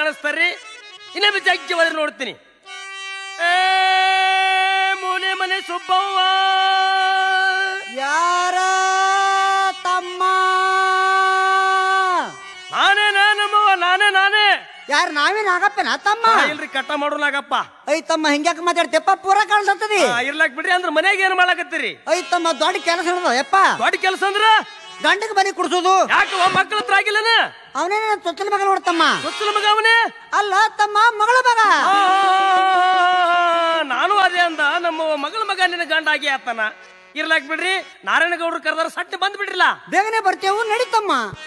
ಕಾಣಿಸ್ತಾರ್ರಿ ಇನ್ನೊಮ್ಮೆ ಜಗ್ಗಿ ಹೋದ್ರೆ ನೋಡ್ತೀನಿ ಏ ಮೂಲೆ ಮನೆ ಸುಬ್ಬವ್ವ ಯಾರ ತಮ್ಮ ನಾನೇ ನಮ್ಮವ್ವ ನಾನೇ ನಾನೇ ಯಾರ ನಾವೇ ನಾಗಪ್ಪನ ತಮ್ಮ ಆ, ಇಲ್ರಿ ಕಟ್ಟ ಮಾಡೋನಾಗಪ್ಪ ಐ ತಮ್ಮ ಹಿಂಗ್ಯಾಕ ಮಾತಾಡ್ತೇಪ್ಪ ಪೂರ ಕಾಣಿಸ್ತದಿ ಇರ್ಲಾಕ್ ಬಿಡ್ರಿ ಅಂದ್ರ ಮನೆಗೆ ಏನ್ ಮಾಡಾಕತ್ತೀರಿ ಐ ತಮ್ಮ ದೊಡ್ಡ ಕೆಲಸ ಹಿಡ್ದ ಯಪ್ಪ ದೊಡ್ಡ ಕೆಲಸ ಅಂದ್ರ ಗಂಡಗೆ ಬನಿ ಕುಡ್ಸೋದು ಯಾಕವ್ವ ಮಕ್ಕಳ ಹತ್ರ ಆಗಿಲ್ಲನ ಅವನೇನ ತೊತ್ತಲ ಮಗ ನೋಡ್ತಮ್ಮ ಗೊತ್ತಿಲ್ಲ ಮಗ ಅವನೇ ಅಲ್ಲ ತಮ್ಮ ಮಗಳ ಮಗ ಆ, ನಾನು ಅದೇ ಅಂದ ನಮ್ಮ ಮಗಳ ಮಗ ನಿನ್ನ ಗಂಡ ಆಗಿ ಆತನ ಇರ್ಲಾಕ್ ಬಿಡ್ರಿ ನಾರಾಯಣ ಗೌಡ್ರು ಕರೆದಾರ ಸಟ್ಟೆ ಬಂದ್ ಬಿಡ್ರಿಲ್ಲ ಬೇಗನೆ ಬರ್ತೇವು ನಡೀತಮ್ಮ